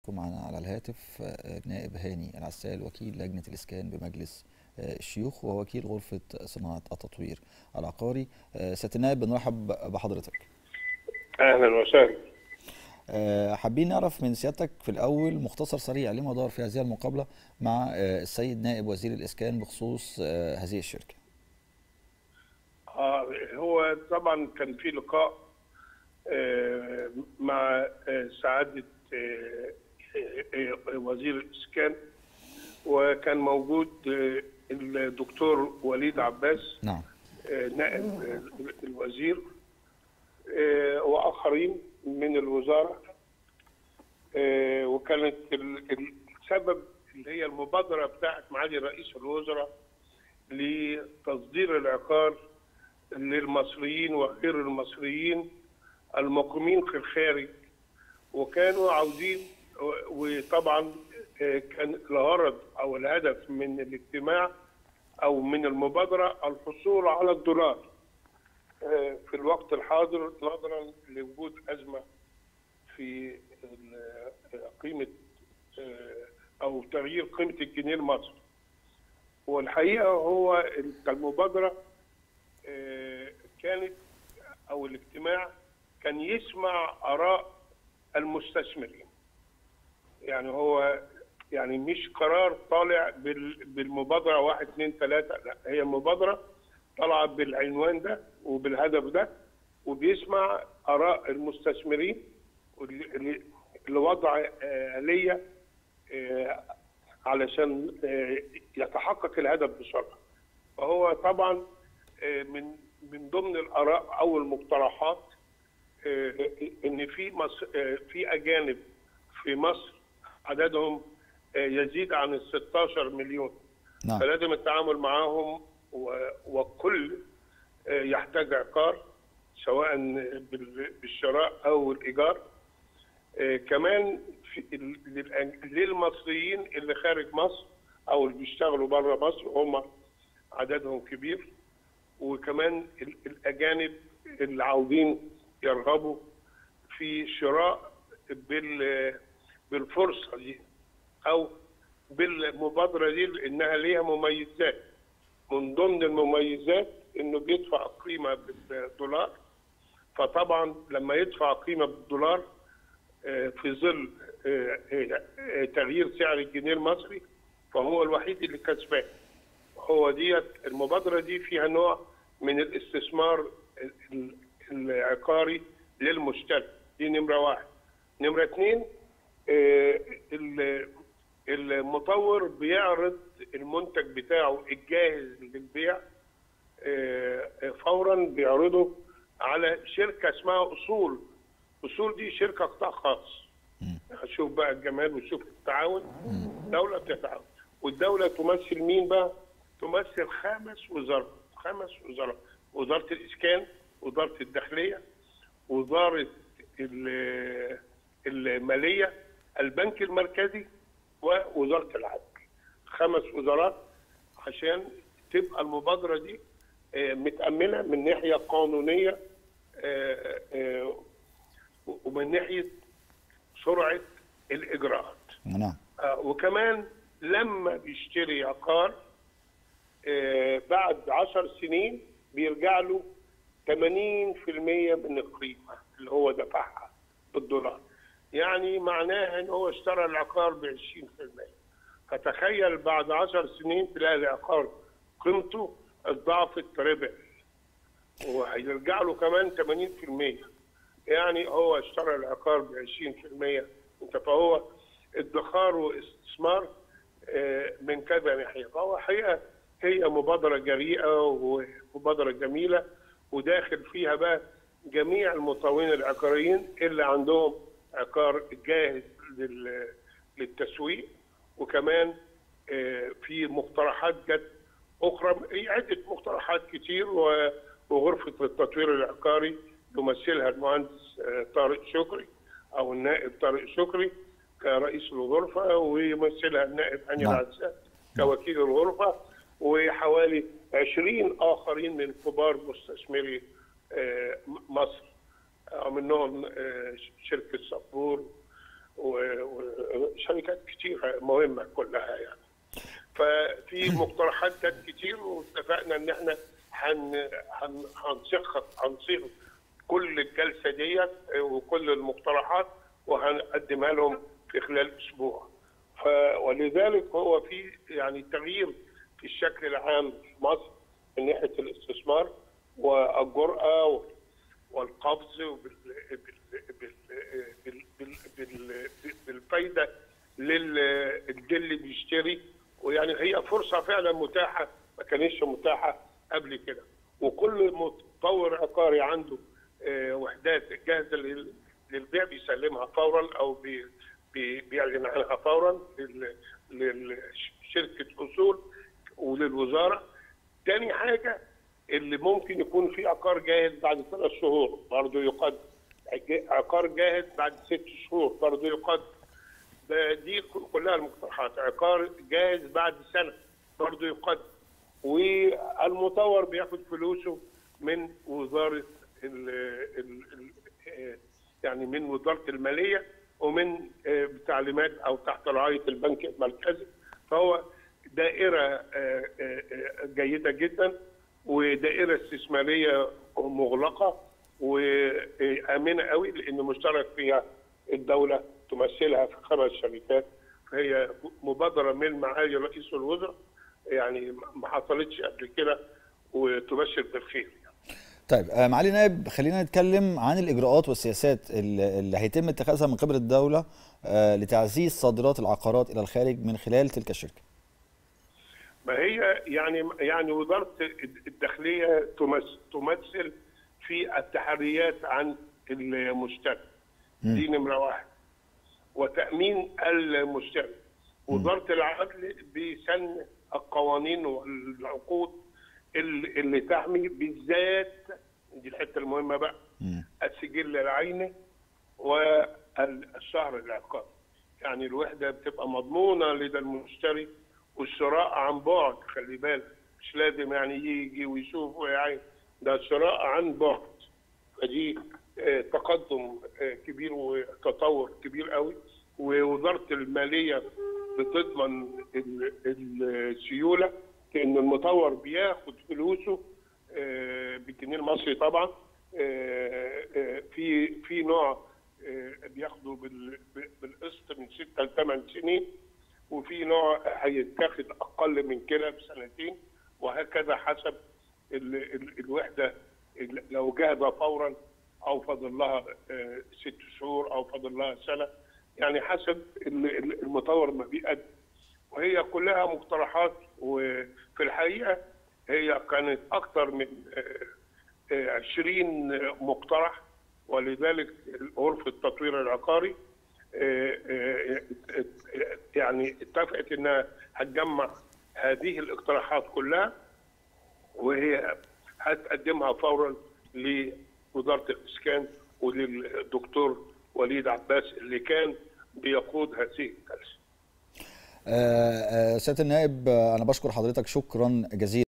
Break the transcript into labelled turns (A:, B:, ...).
A: يكون معنا على الهاتف النائب هاني العسال وكيل لجنة الإسكان بمجلس الشيوخ ووكيل غرفة صناعة التطوير العقاري سيادة النائب بنرحب بحضرتك
B: اهلا وسهلا
A: حابين نعرف من سيادتك في الأول مختصر سريع لما دار في هذه المقابلة مع السيد نائب وزير الإسكان بخصوص هذه الشركة
B: آه هو طبعا كان في لقاء آه مع آه سعادة وزير الإسكان وكان موجود الدكتور وليد عباس
A: نعم
B: نائب الوزير وآخرين من الوزارة وكانت السبب اللي هي المبادرة بتاعت معالي رئيس الوزراء لتصدير العقار للمصريين وغير المصريين المقيمين في الخارج وكانوا عاوزين وطبعا كان الغرض او الهدف من الاجتماع او من المبادره الحصول على الدولار في الوقت الحاضر نظرا لوجود ازمه في قيمه او تغيير قيمه الجنيه المصري والحقيقه هو المبادره كانت او الاجتماع كان يسمع اراء المستثمرين يعني هو يعني مش قرار طالع بالمبادره واحد اثنين ثلاثه لا هي مبادره طالعه بالعنوان ده وبالهدف ده وبيسمع اراء المستثمرين لوضع اليه علشان يتحقق الهدف بسرعه فهو طبعا من من ضمن الاراء او المقترحات ان في مصر في اجانب في مصر عددهم يزيد عن ال 16 مليون
A: نعم.
B: فلازم التعامل معهم والكل يحتاج عقار سواء بالشراء او الايجار كمان في للمصريين اللي خارج مصر او اللي بيشتغلوا بره مصر هم عددهم كبير وكمان الاجانب اللي عاوزين يرغبوا في شراء بال بالفرصه دي او بالمبادره دي لانها ليها مميزات من ضمن المميزات انه بيدفع قيمه بالدولار فطبعا لما يدفع قيمه بالدولار في ظل تغيير سعر الجنيه المصري فهو الوحيد اللي كسبان هو ديت المبادره دي فيها نوع من الاستثمار العقاري للمشتري دي نمره واحد نمره اثنين المطور بيعرض المنتج بتاعه الجاهز للبيع فورا بيعرضه على شركه اسمها اصول اصول دي شركه قطاع خاص شوف بقى الجمال وشوف التعاون دوله بتتعاون والدوله تمثل مين بقى؟ تمثل خمس وزارات خمس وزارات وزاره الاسكان وزاره الداخليه وزاره الماليه البنك المركزي ووزاره العدل خمس وزارات عشان تبقى المبادره دي متامنه من ناحيه قانونيه ومن ناحيه سرعه الاجراءات
A: نعم
B: وكمان لما بيشتري عقار بعد عشر سنين بيرجع له 80% من القيمه اللي هو دفعها بالدولار يعني معناها ان هو اشترى العقار ب 20% فتخيل بعد 10 سنين تلاقي العقار قيمته اتضاعفت ربع وهيرجع له كمان 80% يعني هو اشترى العقار ب 20% انت فهو ادخار واستثمار من كذا ناحيه فهو حقيقه هي مبادره جريئه ومبادره جميله وداخل فيها بقى جميع المطورين العقاريين اللي عندهم عقار جاهز للتسويق وكمان في مقترحات جت اخرى عده مقترحات كتير وغرفه التطوير العقاري يمثلها المهندس طارق شكري او النائب طارق شكري كرئيس الغرفه ويمثلها النائب هاني العزام كوكيل الغرفه وحوالي 20 اخرين من كبار مستثمري مصر منهم شركه صبور شركات كتيرة مهمة كلها يعني ففي مقترحات كانت كتير واتفقنا ان احنا هن هن هنصيغ هنصيغ كل الجلسه ديت وكل المقترحات وهنقدمها لهم في خلال اسبوع ف ولذلك هو في يعني تغيير في الشكل العام في مصر من ناحيه الاستثمار والجرأه والقفز وبال بال بال بال بال بالفايده للي بيشتري ويعني هي فرصه فعلا متاحه ما كانتش متاحه قبل كده وكل مطور عقاري عنده وحدات جاهزه للبيع بيسلمها فورا او بي بيعلن عنها فورا لشركه اصول وللوزاره. تاني حاجه اللي ممكن يكون في عقار جاهز بعد ثلاث شهور برضه يقدم. عقار جاهز بعد ست شهور برضه يقدم. دي كلها المقترحات، عقار جاهز بعد سنه برضه يقدم. والمطور بياخد فلوسه من وزاره ال ال ال يعني من وزاره الماليه ومن تعليمات او تحت رعايه البنك المركزي فهو دائره جيده جدا ودائره استثماريه مغلقه وامنه قوي لان مشترك فيها الدوله تمثلها في خمس شركات فهي مبادره من معالي رئيس الوزراء يعني ما حصلتش قبل كده وتبشر بالخير
A: طيب معالي نائب خلينا نتكلم عن الاجراءات والسياسات اللي هيتم اتخاذها من قبل الدوله لتعزيز صادرات العقارات الى الخارج من خلال تلك الشركه.
B: ما هي يعني يعني وزاره الداخليه تمثل في التحريات عن المشتري. دي نمره واحد. وتامين المشتري. وزاره العدل بسن القوانين والعقود اللي تحمي بالذات دي الحته المهمه بقى م. السجل العيني والشهر العقاري يعني الوحده بتبقى مضمونه لدى المشتري والشراء عن بعد خلي بالك مش لازم يعني يجي ويشوف ويعين ده شراء عن بعد فدي تقدم كبير وتطور كبير قوي ووزاره الماليه بتضمن السيوله لان المطور بياخد فلوسه بالجنيه المصري طبعا في في نوع بياخده بالقسط من 6 ل 8 سنين وفي نوع هيتاخد اقل من كده بسنتين وهكذا حسب الوحده لو جاهزه فورا او فاضل لها ست شهور او فاضل لها سنه يعني حسب المطور ما بيقدم وهي كلها مقترحات وفي الحقيقه هي كانت اكثر من 20 مقترح ولذلك غرفه التطوير العقاري يعني اتفقت انها هتجمع هذه الاقتراحات كلها وهي هتقدمها فورا لوزاره الاسكان وللدكتور وليد عباس اللي كان بيقود هذه الجلسه.
A: سياده النائب انا بشكر حضرتك شكرا جزيلا